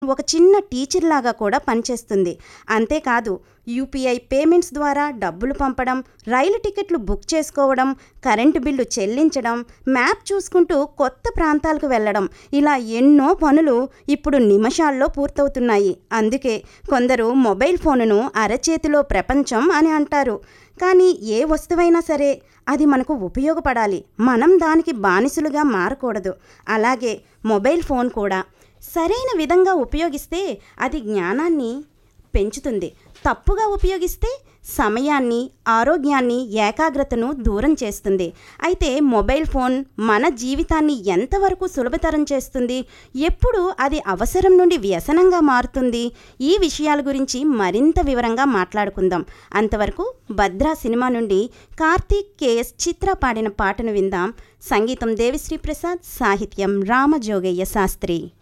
ఒక చిన్న టీచర్ లాగా కూడా పనిచేస్తుంది అంతేకాదు యూపీఐ పేమెంట్స్ ద్వారా డబ్బులు పంపడం రైలు టికెట్లు బుక్ చేసుకోవడం కరెంటు బిల్లు చెల్లించడం మ్యాప్ చూసుకుంటూ కొత్త ప్రాంతాలకు వెళ్ళడం ఇలా ఎన్నో పనులు ఇప్పుడు నిమిషాల్లో పూర్తవుతున్నాయి అందుకే కొందరు మొబైల్ ఫోనును అరచేతిలో ప్రపంచం అని అంటారు కానీ ఏ వస్తువైనా సరే అది మనకు ఉపయోగపడాలి మనం దానికి బానిసలుగా మారకూడదు అలాగే మొబైల్ ఫోన్ కూడా సరైన విధంగా ఉపయోగిస్తే అది జ్ఞానాన్ని పెంచుతుంది తప్పుగా ఉపయోగిస్తే సమయాన్ని ఆరోగ్యాన్ని ఏకాగ్రతను దూరం చేస్తుంది అయితే మొబైల్ ఫోన్ మన జీవితాన్ని ఎంతవరకు సులభతరం చేస్తుంది ఎప్పుడు అది అవసరం నుండి వ్యసనంగా మారుతుంది ఈ విషయాల గురించి మరింత వివరంగా మాట్లాడుకుందాం అంతవరకు భద్రా సినిమా నుండి కార్తీక్ కేఎస్ చిత్ర పాడిన పాటను విందాం సంగీతం దేవిశ్రీ ప్రసాద్ సాహిత్యం రామజోగయ్య శాస్త్రి